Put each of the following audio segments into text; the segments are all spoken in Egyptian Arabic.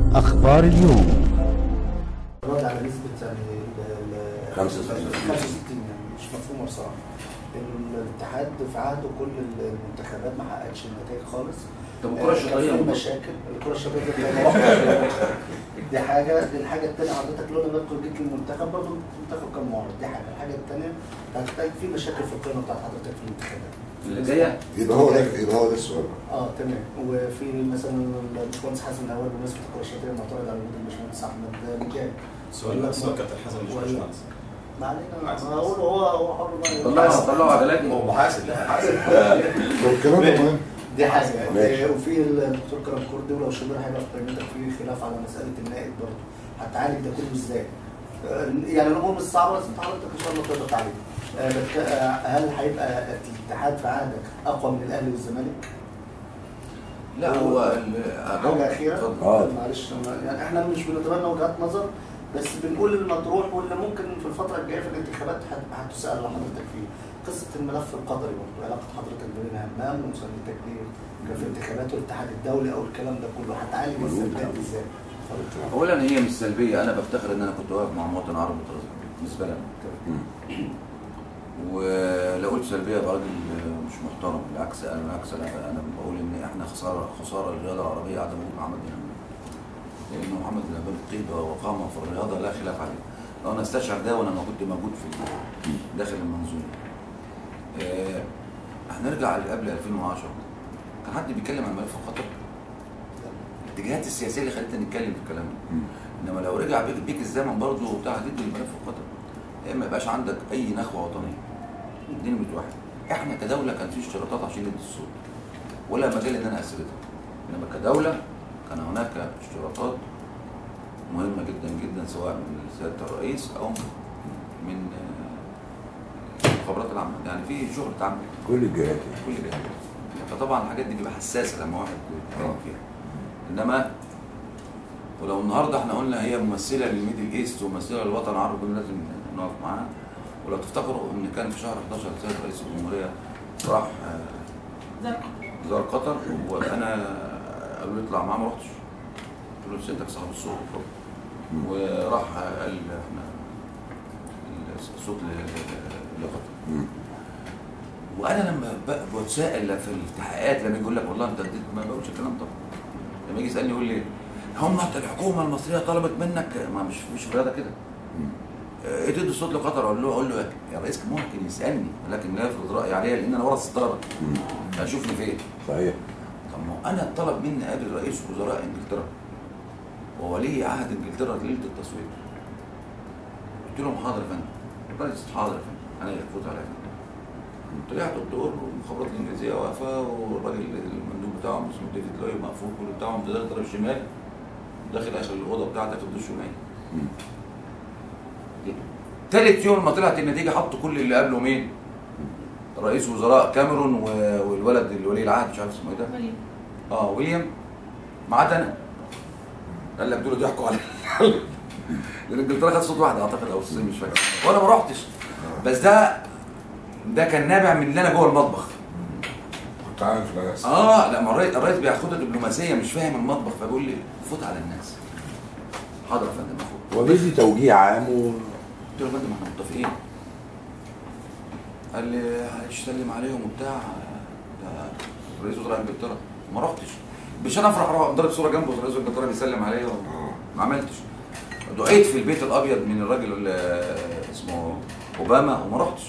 أخبار اليوم الرد على نسبة يعني ال- ال- 65. 65 يعني مش مفهومة بصراحة. الاتحاد في عهده كل المنتخبات ما حققتش النتائج خالص. طب الكرة الشرقية كان في مشاكل الكرة الشرقية دي حاجة دي حاجة دي الحاجة التانية حضرتك لولا انك جيت للمنتخب برضه المنتخب كان معرض دي حاجة الحاجة التانية هتحتاج في مشاكل في القيمة بتاعت حضرتك في الانتخابات. اللي جايه يبقى هو ده يبقى هو ده السؤال اه تمام وفي مثلا الباشمهندس حسن الاول بمناسبه الكره الشرقيه معترض على وجود الباشمهندس احمد مجاهد سؤال سؤال كابتن حسن مش ولا- باشمهندس ما علينا ما هو هو هو حر بقى. طلعوا طلعوا عجلات هو محاسب محاسب طب الكلام ده مهم دي حاجه ماشي. آه، وفي الدكتور كرم كردي ولو شبر هيبقى في قيمتك في خلاف على مساله النائب برضه هتعالج ده كله ازاي؟ آه، يعني الامور مش صعبه بس انت حضرتك ان شاء الله تقدر تعالجها. آه، بتك- آه، هل هيبقى الاتحاد في عهدك اقوى من الاهلي والزمالك؟ لا هو ال- حاجه اخيره اتفضل. آه. معلش أنا- يعني احنا مش بنتبنى وجهات نظر بس بنقول المطروح واللي ممكن في الفتره الجايه في الانتخابات هت- هتسال لحضرتك فيه قصه الملف القدري برضه علاقه حضرتك بين همام ومساندتك ليه كان في انتخابات والاتحاد الدولي او الكلام ده كله هتعالج السلبيات دي ازاي؟ اتفضل. اولا هي مش سلبيه انا بفتخر ان انا كنت واقف مع مواطن عربي بالنسبه لنا ولو قلت سلبيه يبقى راجل مش محترم بالعكس انا بالعكس انا انا بقول ان احنا خساره خساره للرياضه العربيه عدم وجود محمد بن عمرو لان محمد بن عمرو قيمه وقامه في الرياضه لا خلاف عليه لو انا استشعر ده وانا ما كنت موجود في داخل المنظومه آه، هنرجع لقبل 2010 كان حد بيتكلم عن ملف الخطر الاتجاهات السياسيه اللي خلتنا نتكلم في الكلام ده انما لو رجع بيك, بيك الزمن برضه وبتاع هتدي الملف الخطر يا اما يبقاش عندك اي نخوه وطنيه دي نمره واحد احنا كدوله كان في اشتراطات عشان ندي الصوت ولا مجال ان انا اسردها انما كدوله كان هناك اشتراطات مهمه جدا جدا سواء من سياده الرئيس او من آه، المخابرات العامه يعني في شغل اتعمل كل الجهات يعني. كل ده فطبعا الحاجات دي بتبقى حساسه لما واحد يتكلم فيها انما ولو النهارده احنا قلنا هي ممثله للميدل ايست وممثله للوطن العربي كنا لازم نقف معاها ولو تفتكروا ان كان في شهر 11 سيد رئيس الجمهوريه راح آه، زار قطر وانا قالوا لي اطلع معاه ما رحتش قلت له سيادتك صاحب الصوت وراح قال احنا الصوت ل- لقطر مم. وانا لما ب- بتسائل في التحقيقات لما يجي يقول لك والله انت اديت ما بقولش الكلام طبعا لما يجي يسالني يقول لي هم الحكومه المصريه طلبت منك ما مش مش رياضه كده اه، اديت الصوت لقطر اقول له اقول له يا رئيس ممكن يسالني ولكن لا يفرض رايي عليا لان انا ورا الستاره مم. هشوفني فين صحيح طب ما هو انا طلب مني اقابل رئيس وزراء انجلترا وولي عهد انجلترا ليله التصويت قلت لهم حاضر يا فندم الرئيس حاضر يا فندم انا يفوت عليا طلعت الدور والمخابرات الانجليزيه واقفه والراجل المندوب بتاعهم اسمه ديفيد لوي مقفول كله بتاعهم ده طرف شمال داخل اخر الاوضه بتاعتك في الدش ونايم مم. تالت يوم ما طلعت النتيجه حطوا كل اللي قبله مين؟ رئيس وزراء كاميرون و- والولد الولي العهد مش عارف اسمه ايه ده اه ويليام ما عدا انا قال لك دول ضحكوا على لان انجلترا خدت صوت واحد اعتقد او الصين مش فاكر وانا ما رحتش بس ده ده كان نابع من اللي انا جوه المطبخ كنت عارف اللي هيحصل اه لا ما الرئيس الرئيس بياخدها دبلوماسيه مش فاهم المطبخ فبيقول لي فوت على الناس حاضر يا فندم افوت وبيدي توجيه عام و... قلت له يا فندم احنا متفقين قال لي هتسلم عليهم وبتاع ده رئيس وزراء انجلترا ما رحتش مش انا افرح اروح ضرب صوره جنبه رئيس انجلترا بيسلم عليا و... ما عملتش دعيت في البيت الابيض من الراجل اللي اسمه اوباما وما رحتش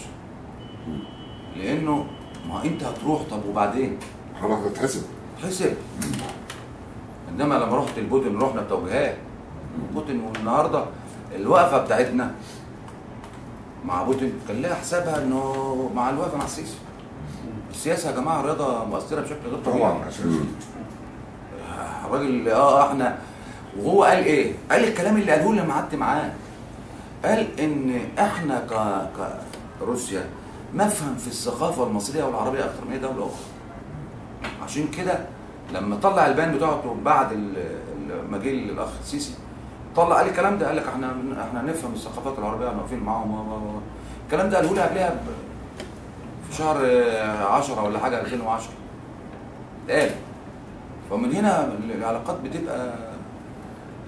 لانه ما انت هتروح طب وبعدين خلاص هتتحسب حسب انما لما رحت البوتين رحنا بتوجيهات بوتين والنهارده الوقفه بتاعتنا مع بوتين كان لها حسابها انه مع الوقفه مع السيسي السياسه يا جماعه الرياضه مؤثره بشكل غير طبيعي طبعا عشان الراجل اه احنا وهو قال ايه؟ قال الكلام اللي قاله لي لما قعدت معاه قال ان احنا ك كروسيا نفهم في الثقافه المصريه والعربيه اكثر من اي دوله اخرى عشان كده لما طلع البيان بتاعته بعد ال- ال- ما جه الاخ السيسي طلع قال الكلام ده قال لك احنا احنا نفهم الثقافات العربيه احنا واقفين معاهم و- و- و- الكلام ده قاله لي قبلها ب- في شهر آه، 10 ولا حاجه 2010 اتقال فمن هنا العلاقات بتبقى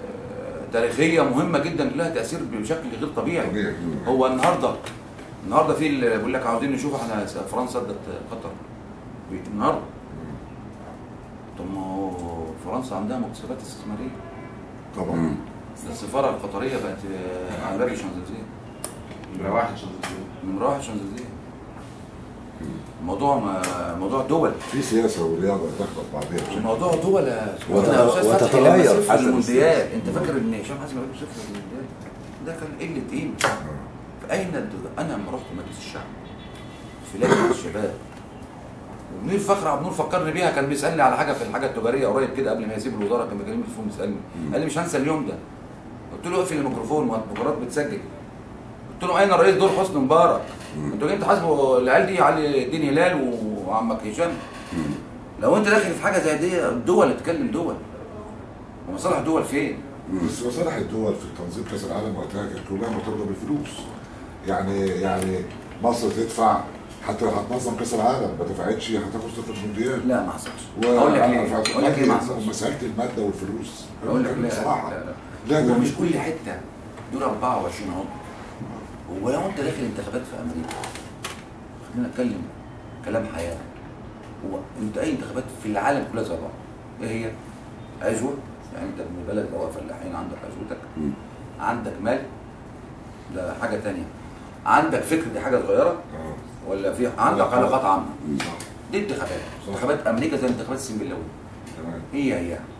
تاريخيه مهمه جدا لها تاثير بشكل غير طبيعي طبيعي. هو النهارده النهارده في اللي بيقول لك عاوزين نشوف احنا فرنسا ادت قطر النهارده طب ما هو فرنسا عندها مكتسبات استثماريه طبعا ده السفاره القطريه بقت آه، على باب الشانزليزيه واحد شاذليزيه من راح الشانزليزيه الموضوع ما موضوع دول في سياسه ورياضه دخلت بعضيها بشكل الموضوع دول يا وت- يا أستاذ فتحي وتتغير لما صفر حسب المونديال انت فاكر ان هشام حسن جاب صفر في المونديال ده كان قله قيمه فاين الد- انا لما رحت مجلس الشعب في لجنه الشباب ومنير فخر عبد النور فكرني بيها كان بيسالني على حاجه في الحاجه التجاريه قريب كده قبل ما يسيب الوزاره كان بيكلمني في الفون بيسالني قال لي مش هنسى اليوم ده قلت له اقفل الميكروفون ما المباراه بتسجل قلت له اين الرئيس دور حسني مبارك انتوا جايين تحاسبوا العيال دي علي الدين هلال وعمك هشام لو انت داخل في حاجه زي دي الدول تتكلم دول ومصالح دول فين؟ بس مصالح الدول في تنظيم كاس العالم وقتها كانت كلها مرتبطه بالفلوس يعني يعني مصر تدفع حتى لو هتنظم كاس العالم ما دفعتش هتاخد صفر المونديال لا ما حصلش و- اقول لك ليه؟ عارف- اقول لك ليه ما حصلش؟ مساله الماده والفلوس اقول لك بتكلم لا بصراحه لا لا لا ده هو مش مش كل حته دول 24 اهو ولو انت داخل انتخابات في امريكا خلينا نتكلم كلام حياه هو انت اي انتخابات في العالم كلها زي بعض ايه هي؟ عزوه يعني انت من بلد اللي هو فلاحين عندك عزوتك عندك مال ده حاجه تانية عندك فكر دي حاجه صغيره آه. ولا في عندك علاقات عامه صح دي انتخابات صح. انتخابات امريكا زي انتخابات السنبلاوي تمام هي هي